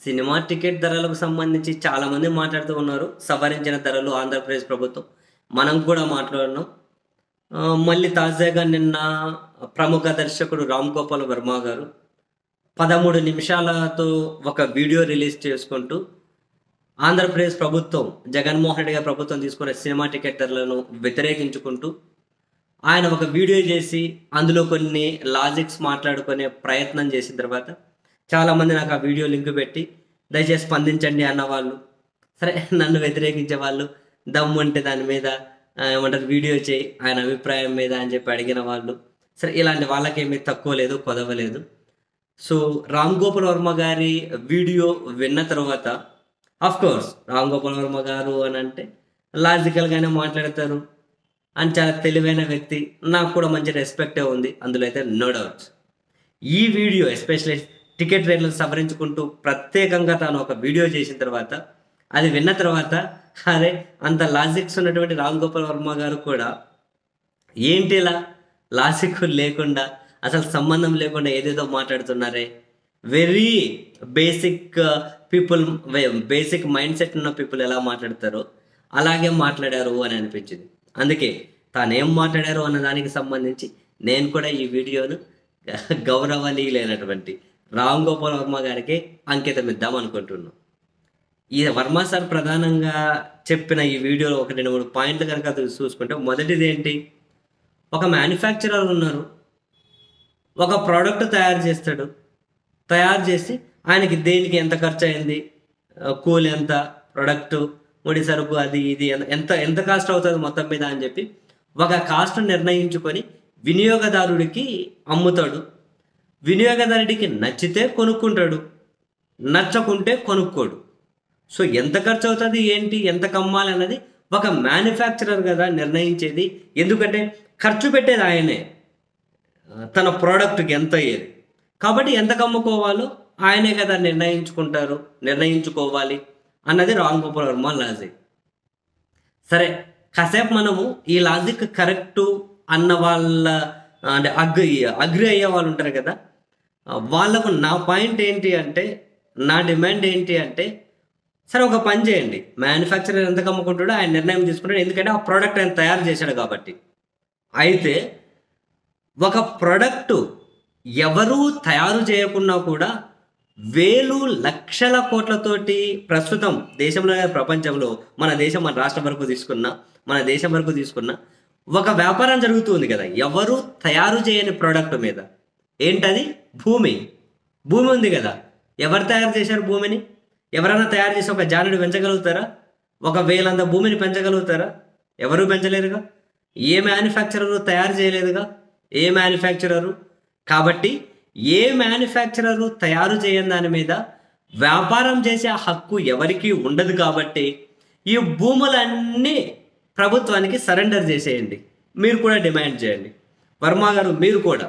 cinema ticket ధరలకు సంబంధించి చాలా మంది మాట్లాడుతూ ఉన్నారు సవరించిన ధరలు ఆంధ్రప్రదేశ్ ప్రభుత్వం మనం కూడా మాట్లాడినాం ఆ, మళ్ళీ తాజాగా నిన్న ప్రముఖ దర్శకుడు రామ్ గోపాల్ వర్మ గారు పదమూడు నిమిషాలతో ఒక వీడియో రిలీజ్ చేసుకుంటూ ఆంధ్రప్రదేశ్ ప్రభుత్వం జగన్మోహన్ రెడ్డి గారి ప్రభుత్వం తీసుకున్న సినిమా టికెట్ ధరలను వ్యతిరేకించుకుంటూ ఆయన ఒక వీడియో చేసి అందులో కొన్ని లాజిక్స్ మాట్లాడుకునే ప్రయత్నం చేసిన తర్వాత చాలామంది నాకు ఆ వీడియో లింక్ పెట్టి దయచేసి స్పందించండి అన్న వాళ్ళు సరే నన్ను వ్యతిరేకించే వాళ్ళు దమ్ము అంటే దాని మీద ఆ, ఏమంటారు వీడియో చేయి ఆయన అభిప్రాయం మీద అని చెప్పి అడిగిన వాళ్ళు సరే ఇలాంటి వాళ్ళకేమీ తక్కువ లేదు కొదవలేదు సో రామ్ గోపాల్ వర్మ గారి వీడియో విన్న తర్వాత ఆఫ్ కోర్స్ రామ్ గోపాల్ వర్మ గారు అని అంటే లాజికల్గానే మాట్లాడతారు అని చాలా తెలివైన వ్యక్తి నాకు కూడా మంచి రెస్పెక్టే ఉంది అందులో అయితే నో డౌట్స్ ఈ వీడియో ఎస్పెషల్లీ టికెట్ రేట్లను సవరించుకుంటూ ప్రత్యేకంగా తాను ఒక వీడియో చేసిన తర్వాత అది విన్న తర్వాత అరే అంత లాజిక్స్ ఉన్నటువంటి రామ్ గోపాల్ వర్మ గారు కూడా ఏంటి ఇలా లాజిక్ లేకుండా అసలు సంబంధం లేకుండా ఏదేదో మాట్లాడుతున్నారే very basic people basic mindset ఉన్న పీపుల్ ఎలా మాట్లాడతారో అలాగే మాట్లాడారు అని అనిపించింది అందుకే తాను ఏం మాట్లాడారు అన్న దానికి సంబంధించి నేను కూడా ఈ వీడియోను గౌరవనీయులైనటువంటి రామ్ గోపాల్ వర్మ గారికి అంకితం ఇద్దాం అనుకుంటున్నాను ఈ వర్మ సార్ ప్రధానంగా చెప్పిన ఈ వీడియోలో ఒక రెండు మూడు పాయింట్లు కనుక చూసుకుంటే మొదటిది ఏంటి ఒక మ్యానుఫ్యాక్చరర్ ఉన్నారు ఒక ప్రోడక్ట్ తయారు చేస్తాడు తయారు చేసి ఆయనకి దేనికి ఎంత ఖర్చు అయింది కూల్ ఎంత ప్రొడక్ట్ ముడి సరుకు అది ఇది ఎంత- ఎంత ఎంత కాస్ట్ అవుతుంది మొత్తం మీద అని చెప్పి ఒక కాస్ట్ నిర్ణయించుకొని వినియోగదారుడికి అమ్ముతాడు వినియోగదారుడికి నచ్చితే కొనుక్కుంటాడు నచ్చకుంటే కొనుక్కోడు సో ఎంత ఖర్చు అవుతుంది ఏంటి ఎంత కమ్మాలి అన్నది ఒక మ్యానుఫ్యాక్చరర్ కదా నిర్ణయించేది ఎందుకంటే ఖర్చు పెట్టేది ఆయనే ఆ, తన ప్రోడక్ట్కి ఎంత అయ్యేది కాబట్టి ఎంత కమ్ముకోవాలో ఆయనే కదా నిర్ణయించుకుంటారు నిర్ణయించుకోవాలి అన్నది రామ్ గోపాల్ వర్మ లాజిక్ సరే కాసేపు మనము ఈ లాజిక్ కరెక్టు అన్న వాళ్ళ అంటే అగ్రి అగ్రి అయ్యే వాళ్ళు ఉంటారు కదా ఆ, వాళ్ళకు నా పాయింట్ ఏంటి అంటే నా డిమాండ్ ఏంటి అంటే సరే ఒక పని చేయండి మ్యానుఫ్యాక్చరర్ ఎంత కమ్ముకుంటాడో ఆయన నిర్ణయం తీసుకుంటాడు ఎందుకంటే ఆ ప్రోడక్ట్ ఆయన తయారు చేశాడు కాబట్టి అయితే ఒక ప్రోడక్ట్ ఎవరూ తయారు చేయకున్నా కూడా వేలు లక్షల కోట్లతోటి ప్రస్తుతం దేశంలో ప్రపంచంలో మన దేశం మన రాష్ట్రం వరకు తీసుకున్నా మన దేశం వరకు తీసుకున్నా ఒక వ్యాపారం జరుగుతుంది కదా ఎవరు తయారు చేయని ప్రోడక్ట్ మీద ఏంటది భూమి భూమి ఉంది కదా ఎవరు తయారు చేశారు భూమిని ఎవరైనా తయారు చేసి ఒక జానుడు పెంచగలుగుతారా ఒక వేలంత భూమిని పెంచగలుగుతారా ఎవరు పెంచలేరుగా ఏ మ్యానుఫ్యాక్చరరు తయారు చేయలేదుగా ఏ మ్యానుఫ్యాక్చరరు కాబట్టి ఏ మ్యానుఫ్యాక్చరరు తయారు చేయని దాని మీద వ్యాపారం చేసే హక్కు ఎవరికీ ఉండదు కాబట్టి ఈ భూములన్నీ ప్రభుత్వానికి సరెండర్ చేసేయండి మీరు కూడా డిమాండ్ చేయండి వర్మ గారు మీరు కూడా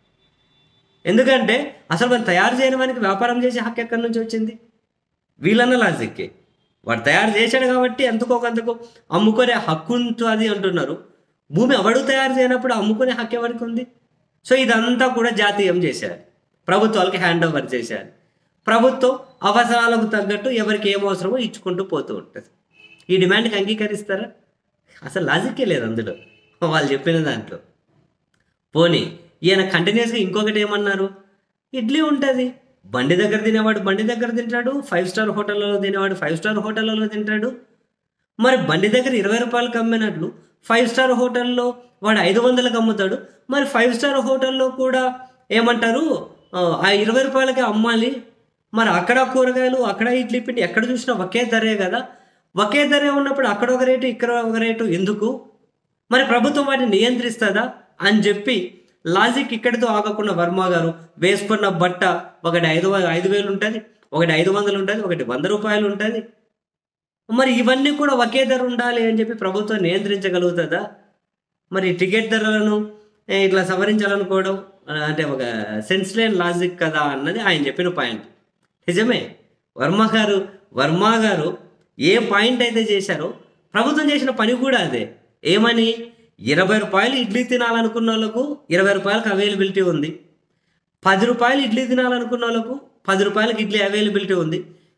ఎందుకంటే అసలు మనం తయారు చేయని వానికి వ్యాపారం చేసే హక్కు ఎక్కడి నుంచి వచ్చింది వీళ్ళన్న లాజిక్కే వాడు తయారు చేశాడు కాబట్టి ఎంతకోకంతకు అమ్ముకునే హక్కు ఉంటుంది అంటున్నారు భూమి ఎవడు తయారు చేయనప్పుడు అమ్ముకునే హక్కు ఎవరికి ఉంది సో ఇదంతా కూడా జాతీయం చేశారు ప్రభుత్వాలకి హ్యాండ్ ఓవర్ చేశారు ప్రభుత్వం అవసరాలకు తగ్గట్టు ఎవరికి ఏం అవసరమో ఇచ్చుకుంటూ పోతూ ఉంటుంది ఈ డిమాండ్కి అంగీకరిస్తారా అసలు లాజిక్కే లేదు అందులో వాళ్ళు చెప్పిన దాంట్లో పోనీ ఈయన కంటిన్యూస్గా ఇంకొకటి ఏమన్నారు ఇడ్లీ ఉంటుంది బండి దగ్గర తినేవాడు బండి దగ్గర తింటాడు ఫైవ్ స్టార్ హోటళ్ళలో తినేవాడు ఫైవ్ స్టార్ హోటళ్ళలో తింటాడు మరి బండి దగ్గర ఇరవై రూపాయలకు అమ్మినట్లు ఫైవ్ స్టార్ హోటల్లో వాడు ఐదు వందలకు అమ్ముతాడు మరి ఫైవ్ స్టార్ హోటల్లో కూడా ఏమంటారు ఆ, ఆ ఇరవై రూపాయలకే అమ్మాలి మరి అక్కడ కూరగాయలు అక్కడ ఇడ్లీ పిండి ఎక్కడ చూసినా ఒకే ధరే కదా ఒకే ధరే ఉన్నప్పుడు అక్కడ ఒక రేటు ఇక్కడ ఒక రేటు ఎందుకు మరి ప్రభుత్వం వాటిని నియంత్రిస్తుందా అని చెప్పి లాజిక్ ఇక్కడితో ఆగకుండా వర్మ గారు వేసుకున్న బట్ట ఒకటి ఐదు వ- ఐదు వేలు ఉంటుంది ఒకటి ఐదు వందలు ఉంటుంది ఒకటి వంద రూపాయలు ఉంటుంది మరి ఇవన్నీ కూడా ఒకే ధర ఉండాలి అని చెప్పి ప్రభుత్వం నియంత్రించగలుగుతుందా మరి టికెట్ ధరలను ఏ, ఇట్లా సవరించాలనుకోవడం ఆ, అంటే ఒక సెన్స్ లేని లాజిక్ కదా అన్నది ఆయన చెప్పిన పాయింట్ నిజమే వర్మ గారు వర్మ గారు ఏ పాయింట్ అయితే చేశారో ప్రభుత్వం చేసిన పని కూడా అదే ఏమని ఇరవై రూపాయలు ఇడ్లీ తినాలనుకున్న వాళ్ళకు ఇరవై రూపాయలకు అవైలబిలిటీ ఉంది పది రూపాయలు ఇడ్లీ తినాలనుకున్న వాళ్ళకు పది రూపాయలకి ఇడ్లీ అవైలబిలిటీ ఉంది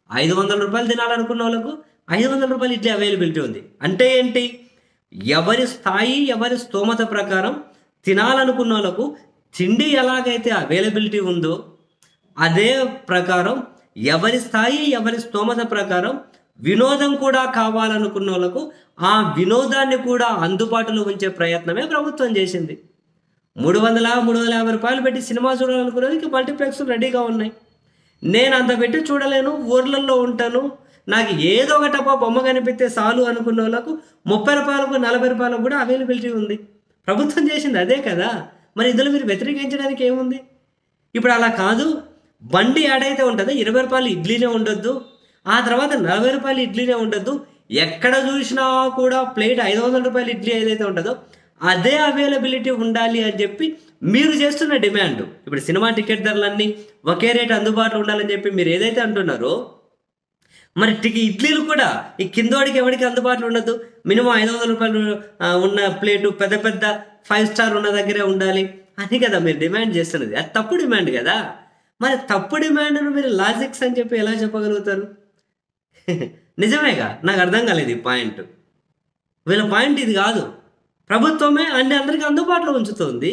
ఐదు వందల రూపాయలు తినాలనుకున్న వాళ్ళకు ఐదు వందల రూపాయలు ఇడ్లీ అవైలబిలిటీ ఉంది అంటే ఏంటి ఎవరి స్థాయి ఎవరి స్తోమత ప్రకారం తినాలనుకున్న వాళ్ళకు తిండి ఎలాగైతే అవైలబిలిటీ ఉందో అదే ప్రకారం ఎవరి స్థాయి ఎవరి స్తోమత ప్రకారం వినోదం కూడా కావాలనుకున్న వాళ్ళకు ఆ వినోదాన్ని కూడా అందుబాటులో ఉంచే ప్రయత్నమే ప్రభుత్వం చేసింది మూడు వందల మూడు వందల యాభై రూపాయలు పెట్టి సినిమా చూడాలనుకునేది మల్టీప్లెక్స్ రెడీగా ఉన్నాయి నేను అంత పెట్టి చూడలేను ఊర్లలో ఉంటాను నాకు ఏదో ఒక టపా బొమ్మ కనిపిస్తే చాలు అనుకున్న వాళ్ళకు ముప్పై రూపాయలకు నలభై రూపాయలకు కూడా అవైలబిలిటీ ఉంది ప్రభుత్వం చేసింది అదే కదా మరి ఇందులో మీరు వ్యతిరేకించడానికి ఏముంది ఇప్పుడు అలా కాదు బండి ఏడైతే ఉంటుందో ఇరవై రూపాయలు ఇడ్లీనే ఉండొద్దు ఆ తర్వాత నలభై రూపాయలు ఇడ్లీనే ఉండొద్దు ఎక్కడ చూసినా కూడా ప్లేట్ ఐదు వందల రూపాయల ఇడ్లీ ఏదైతే ఉంటుందో అదే అవైలబిలిటీ ఉండాలి అని చెప్పి మీరు చేస్తున్న డిమాండ్ ఇప్పుడు సినిమా టికెట్ ధరలన్నీ ఒకే రేట్ అందుబాటులో ఉండాలని చెప్పి మీరు ఏదైతే అంటున్నారో మరి టికి ఇడ్లీలు కూడా ఈ కిందోడికి ఎవరికి అందుబాటులో ఉండదు మినిమం ఐదు వందల రూపాయలు ఆ, ఉన్న ప్లేటు పెద్ద పెద్ద ఫైవ్ స్టార్ ఉన్న దగ్గరే ఉండాలి అని కదా మీరు డిమాండ్ చేస్తున్నది అది తప్పు డిమాండ్ కదా మరి తప్పు డిమాండ్ను మీరు లాజిక్స్ అని చెప్పి ఎలా చెప్పగలుగుతారు నిజమేగా నాకు అర్థం కాలేదు ఈ పాయింట్ వీళ్ళ పాయింట్ ఇది కాదు ప్రభుత్వమే అన్ని అందరికీ అందుబాటులో ఉంచుతుంది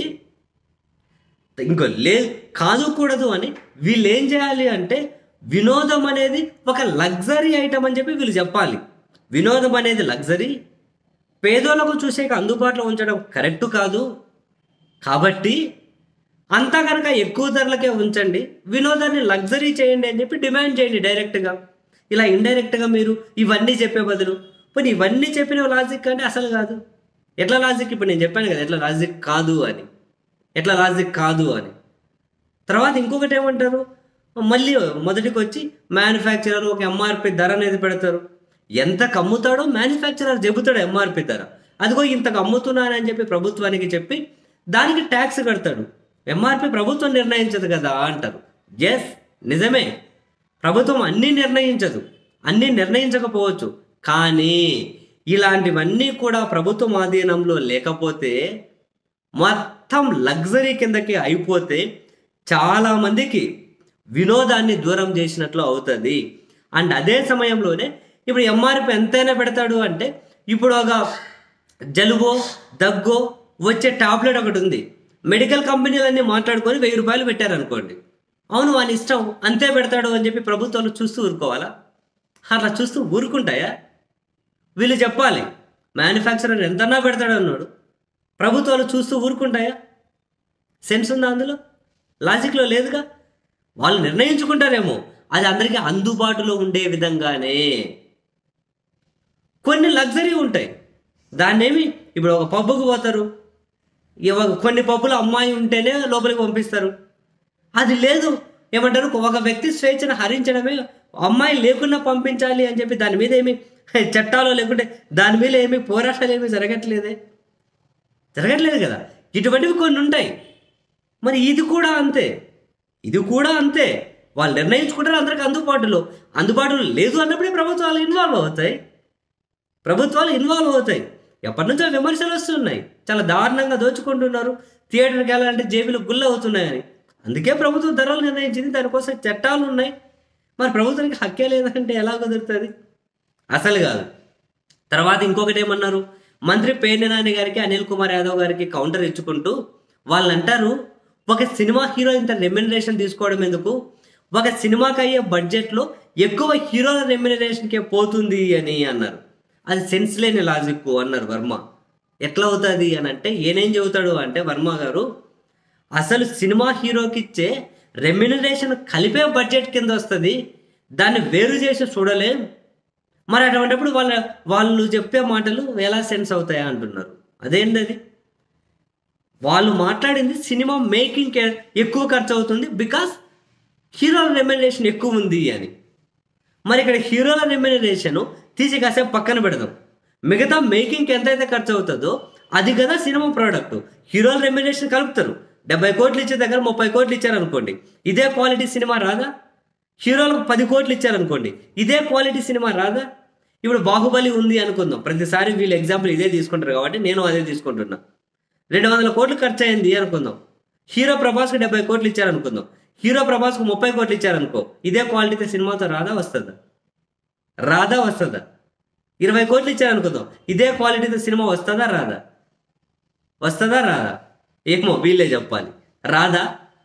ఇంకో లే కాదు కూడదు అని వీళ్ళు ఏం చేయాలి అంటే వినోదం అనేది ఒక లగ్జరీ ఐటమ్ అని చెప్పి వీళ్ళు చెప్పాలి వినోదం అనేది లగ్జరీ పేదోళ్ళకు చూసేక అందుబాటులో ఉంచడం కరెక్ట్ కాదు కాబట్టి అంతా కనుక ఎక్కువ ధరలకే ఉంచండి వినోదాన్ని లగ్జరీ చేయండి అని చెప్పి డిమాండ్ చేయండి డైరెక్ట్గా ఇలా ఇండైరెక్ట్గా మీరు ఇవన్నీ చెప్పే బదులు పోనీ ఇవన్నీ చెప్పిన లాజిక్ అంటే అసలు కాదు ఎట్లా లాజిక్ ఇప్పుడు నేను చెప్పాను కదా ఎట్లా లాజిక్ కాదు అని ఎట్లా లాజిక్ కాదు అని తర్వాత ఇంకొకటి ఏమంటారు మళ్ళీ మొదటికి వచ్చి మ్యానుఫ్యాక్చరర్ ఒక ఎంఆర్పి ధర అనేది పెడతారు ఎంతకు అమ్ముతాడో మ్యానుఫ్యాక్చరర్ చెబుతాడు ఎంఆర్పి ధర అదిగో ఇంతకు అమ్ముతున్నానని చెప్పి ప్రభుత్వానికి చెప్పి దానికి ట్యాక్స్ కడతాడు ఎంఆర్పి ప్రభుత్వం నిర్ణయించదు కదా అంటారు ఎస్ నిజమే ప్రభుత్వం అన్నీ నిర్ణయించదు అన్నీ నిర్ణయించకపోవచ్చు కానీ ఇలాంటివన్నీ కూడా ప్రభుత్వం ఆధీనంలో లేకపోతే మొత్తం లగ్జరీ కిందకి అయిపోతే చాలామందికి వినోదాన్ని దూరం చేసినట్లు అవుతుంది అండ్ అదే సమయంలోనే ఇప్పుడు ఎంఆర్పి ఎంతైనా పెడతాడు అంటే ఇప్పుడు ఒక జలుబో దగ్గో వచ్చే టాబ్లెట్ ఒకటి ఉంది మెడికల్ కంపెనీలన్నీ మాట్లాడుకొని వెయ్యి రూపాయలు పెట్టారనుకోండి అవును వాని ఇష్టం అంతే పెడతాడు అని చెప్పి ప్రభుత్వాలు చూస్తూ ఊరుకోవాలా అట్లా చూస్తూ ఊరుకుంటాయా వీళ్ళు చెప్పాలి మ్యానుఫ్యాక్చరర్ ఎంతన్నా పెడతాడు అన్నాడు ప్రభుత్వాలు చూస్తూ ఊరుకుంటాయా సెన్స్ ఉందా అందులో లాజిక్లో లేదుగా వాళ్ళు నిర్ణయించుకుంటారేమో అది అందరికీ అందుబాటులో ఉండే విధంగానే కొన్ని లగ్జరీ ఉంటాయి దాన్నేమి ఇప్పుడు ఒక పబ్బుకు పోతారు ఇవ- కొన్ని పబ్బులు అమ్మాయి ఉంటేనే లోపలికి పంపిస్తారు అది లేదు ఏమంటారు ఒక వ్యక్తి స్వేచ్ఛను హరించడమే అమ్మాయి లేకుండా పంపించాలి అని చెప్పి దాని మీద ఏమి చట్టాలు లేకుంటే దాని మీద ఏమి పోరాటాలు ఏమి జరగట్లేదే జరగట్లేదు కదా ఇటువంటివి కొన్ని ఉంటాయి మరి ఇది కూడా అంతే ఇది కూడా అంతే వాళ్ళు నిర్ణయించుకుంటారు అందరికి అందుబాటులో అందుబాటులో లేదు అన్నప్పుడే ప్రభుత్వాలు ఇన్వాల్వ్ అవుతాయి ప్రభుత్వాలు ఇన్వాల్వ్ అవుతాయి ఎప్పటి నుంచో విమర్శలు వస్తున్నాయి చాలా దారుణంగా దోచుకుంటున్నారు థియేటర్కి వెళ్ళాలంటే జేబులు గుల్ల అవుతున్నాయని అందుకే ప్రభుత్వం ధరలు నిర్ణయించింది దానికోసం చట్టాలు ఉన్నాయి మరి ప్రభుత్వానికి హక్కే లేదంటే ఎలా కుదురుతుంది అసలు కాదు తర్వాత ఇంకొకటి ఏమన్నారు మంత్రి పేర్ని నాని గారికి అనిల్ కుమార్ యాదవ్ గారికి కౌంటర్ ఇచ్చుకుంటూ వాళ్ళు అంటారు ఒక సినిమా హీరో ఇంత రెమ్యునరేషన్ తీసుకోవడం ఎందుకు ఒక సినిమాకి అయ్యే బడ్జెట్లో ఎక్కువ హీరోల రెమ్యునరేషన్కే పోతుంది అని అన్నారు అది సెన్స్ లేని లాజిక్ అన్నారు వర్మ ఎట్లా అవుతుంది అని అంటే ఏనేం చెబుతాడు అంటే వర్మ గారు అసలు సినిమా హీరోకి ఇచ్చే రెమ్యునరేషన్ కలిపే బడ్జెట్ కింద వస్తుంది దాన్ని వేరు చేసి చూడలేం మరి అటువంటిప్పుడు వాళ్ళ వాళ్ళు చెప్పే మాటలు ఎలా సెన్స్ అవుతాయా అంటున్నారు అదేంటి అది వాళ్ళు మాట్లాడింది సినిమా మేకింగ్ ఎక్కువ ఖర్చు అవుతుంది బికాస్ హీరోల రెమ్యునరేషన్ ఎక్కువ ఉంది అని మరి ఇక్కడ హీరోల రెమ్యునరేషన్ తీసి కాసేపు పక్కన పెడదాం మిగతా మేకింగ్కి ఎంతైతే ఖర్చు అవుతుందో అది కదా సినిమా ప్రోడక్ట్ హీరోల రెమ్యునరేషన్ కలుపుతారు డెబ్బై కోట్లు ఇచ్చే దగ్గర ముప్పై కోట్లు ఇచ్చారనుకోండి ఇదే క్వాలిటీ సినిమా రాదా హీరోలకు పది కోట్లు ఇచ్చారనుకోండి ఇదే క్వాలిటీ సినిమా రాదా ఇప్పుడు బాహుబలి ఉంది అనుకుందాం ప్రతిసారి వీళ్ళు ఎగ్జాంపుల్ ఇదే తీసుకుంటారు కాబట్టి నేను అదే తీసుకుంటున్నా రెండు వందల కోట్లు ఖర్చు అయింది అనుకుందాం హీరో ప్రభాస్కి డెబ్బై కోట్లు ఇచ్చారనుకుందాం హీరో ప్రభాస్కు ముప్పై కోట్లు ఇచ్చారనుకో ఇదే క్వాలిటీతో సినిమాతో రాదా వస్తుందా రాదా వస్తుందా ఇరవై కోట్లు ఇచ్చారు అనుకుందాం ఇదే క్వాలిటీతో సినిమా వస్తుందా రాదా వస్తుందా రాదా ఏమో వీళ్ళే చెప్పాలి రాదా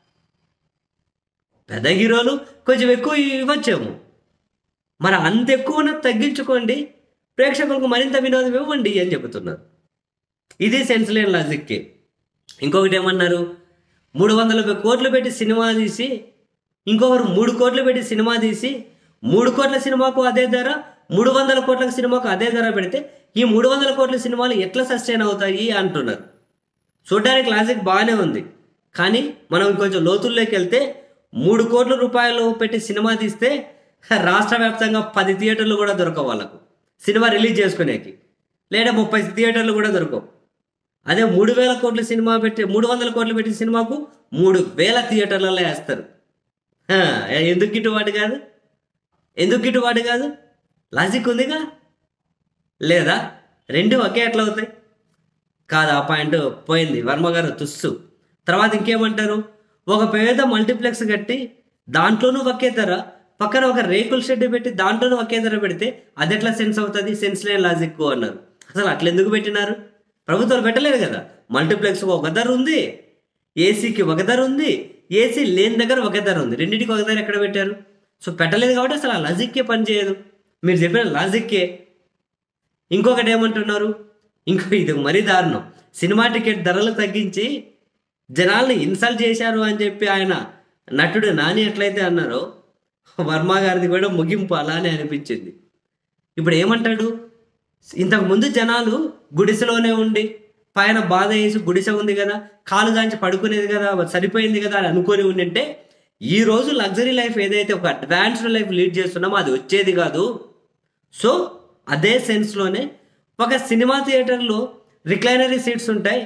పెద్ద హీరోలు కొంచెం ఎక్కువ ఇవ్వచ్చేమో మరి అంత ఎక్కువ తగ్గించుకోండి ప్రేక్షకులకు మరింత వినోదం ఇవ్వండి అని చెబుతున్నారు ఇది సెన్స్ లేని లాజిక్కే ఇంకొకటి ఏమన్నారు మూడు వందల కోట్లు పెట్టి సినిమా తీసి ఇంకొకరు మూడు కోట్లు పెట్టి సినిమా తీసి మూడు కోట్ల సినిమాకు అదే ధర మూడు వందల కోట్ల సినిమాకు అదే ధర పెడితే ఈ మూడు వందల కోట్ల సినిమాలు ఎట్లా సస్టైన్ అవుతాయి అంటున్నారు చూడడానికి లాజిక్ బాగానే ఉంది కానీ మనం కొంచెం లోతుల్లోకి వెళ్తే మూడు కోట్ల రూపాయలు పెట్టి సినిమా తీస్తే రాష్ట్ర వ్యాప్తంగా పది థియేటర్లు కూడా దొరకవు వాళ్ళకు సినిమా రిలీజ్ చేసుకునేకి లేదా ముప్పై థియేటర్లు కూడా దొరకవు అదే మూడు వేల కోట్ల సినిమా పెట్టి మూడు వందల కోట్లు పెట్టిన సినిమాకు మూడు వేల థియేటర్లలో వేస్తారు హా, ఎందుకు గిట్టుబాటు కాదు ఎందుకు గిట్టుబాటు కాదు లాజిక్ ఉందిగా లేదా రెండు ఒకే ఎట్లా అవుతాయి కాదు ఆ పాయింట్ పోయింది వర్మ గారు తుస్సు తర్వాత ఇంకేమంటారు ఒక పేద మల్టీప్లెక్స్ కట్టి దాంట్లోనూ ఒకే ధర పక్కన ఒక రేకుల షెడ్ పెట్టి దాంట్లోనూ ఒకే ధర పెడితే అది ఎట్లా సెన్స్ అవుతుంది సెన్స్ లేని లాజిక్ అన్నారు అసలు అట్లా ఎందుకు పెట్టినారు ప్రభుత్వాలు పెట్టలేదు కదా మల్టీప్లెక్స్ ఒక ధర ఉంది ఏసీకి ఒక ధర ఉంది ఏసీ లేని దగ్గర ఒక ధర ఉంది రెండింటికి ఒక ధర ఎక్కడ పెట్టారు సో పెట్టలేదు కాబట్టి అసలు ఆ లాజిక్కే పనిచేయదు మీరు చెప్పిన లాజిక్కే ఇంకొకటి ఏమంటున్నారు ఇంకో ఇది మరీ దారుణం సినిమా టికెట్ ధరలు తగ్గించి జనాల్ని ఇన్సల్ట్ చేశారు అని చెప్పి ఆయన నటుడు నాని ఎట్లయితే అన్నారో వర్మ గారిది కూడా ముగింపు అలానే అనిపించింది ఇప్పుడు ఏమంటాడు ఇంతకు ముందు జనాలు గుడిసెలోనే ఉండి పైన బాధ వేసి గుడిసె ఉంది కదా కాలు దాంచి పడుకునేది కదా సరిపోయింది కదా అని అనుకొని ఉండింటే ఈ రోజు లగ్జరీ లైఫ్ ఏదైతే ఒక అడ్వాన్స్డ్ లైఫ్ లీడ్ చేస్తున్నామో అది వచ్చేది కాదు సో అదే సెన్స్లోనే ఒక సినిమా థియేటర్లో రిక్లైనరీ సీట్స్ ఉంటాయి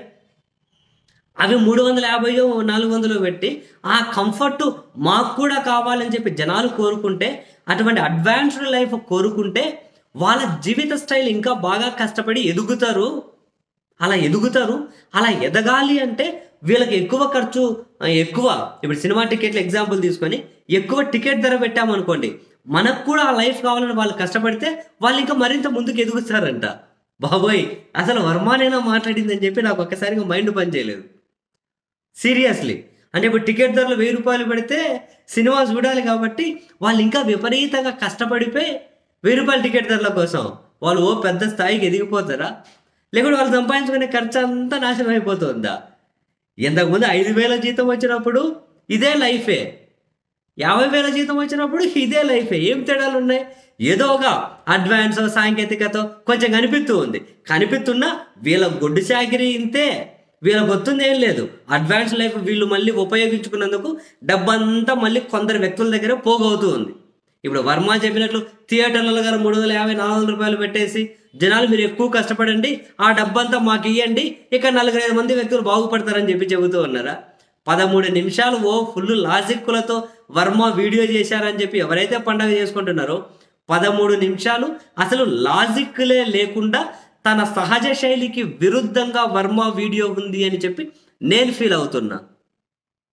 అవి మూడు వందల యాభై నాలుగు వందలు పెట్టి ఆ కంఫర్ట్ మాకు కూడా కావాలని చెప్పి జనాలు కోరుకుంటే అటువంటి అడ్వాన్స్డ్ లైఫ్ కోరుకుంటే వాళ్ళ జీవిత స్టైల్ ఇంకా బాగా కష్టపడి ఎదుగుతారు అలా ఎదుగుతారు అలా ఎదగాలి అంటే వీళ్ళకి ఎక్కువ ఖర్చు ఆ, ఎక్కువ ఇప్పుడు సినిమా టికెట్లు ఎగ్జాంపుల్ తీసుకొని ఎక్కువ టికెట్ ధర పెట్టామనుకోండి మనకు కూడా ఆ లైఫ్ కావాలని వాళ్ళు కష్టపడితే వాళ్ళు ఇంకా మరింత ముందుకు ఎదుగుతారంట బాబోయ్ అసలు వర్మానేనా మాట్లాడిందని చెప్పి నాకు ఒక్కసారిగా మైండ్ పనిచేయలేదు సీరియస్లీ అంటే ఇప్పుడు టికెట్ ధరలు వెయ్యి రూపాయలు పెడితే సినిమా చూడాలి కాబట్టి వాళ్ళు ఇంకా విపరీతంగా కష్టపడిపోయి వెయ్యి రూపాయల టికెట్ ధరల కోసం వాళ్ళు ఓ పెద్ద స్థాయికి ఎదిగిపోతారా లేకుంటే వాళ్ళు సంపాదించుకునే ఖర్చు అంతా నాశనం అయిపోతుందా ఇంతకుముందు ఐదు వేల జీతం వచ్చినప్పుడు ఇదే లైఫే యాభై వేల జీతం వచ్చినప్పుడు ఇదే లైఫే ఏం తేడాలు ఉన్నాయి ఏదో ఒక అడ్వాన్స్ సాంకేతికత కొంచెం కనిపిస్తూ ఉంది కనిపిస్తున్నా వీళ్ళ గొడ్డు చాకిరీ ఇంతే వీళ్ళ గుర్తుంది ఏం లేదు అడ్వాన్స్ లైఫ్ వీళ్ళు మళ్ళీ ఉపయోగించుకున్నందుకు డబ్బంతా మళ్ళీ కొందరు వ్యక్తుల దగ్గర పోగవుతూ ఉంది ఇప్పుడు వర్మ చెప్పినట్లు థియేటర్లలో గారు మూడు వందల యాభై నాలుగు వందల రూపాయలు పెట్టేసి జనాలు మీరు ఎక్కువ కష్టపడండి ఆ డబ్బంతా మాకు ఇవ్వండి ఇక నలుగురైదు మంది వ్యక్తులు బాగుపడతారని చెప్పి చెబుతూ ఉన్నారా పదమూడు నిమిషాలు ఓ ఫుల్ లాజిక్కులతో వర్మ వీడియో చేశారని చెప్పి ఎవరైతే పండగ చేసుకుంటున్నారో పదమూడు నిమిషాలు అసలు లాజిక్లే లేకుండా తన సహజ శైలికి విరుద్ధంగా వర్మ వీడియో ఉంది అని చెప్పి నేను ఫీల్ అవుతున్నా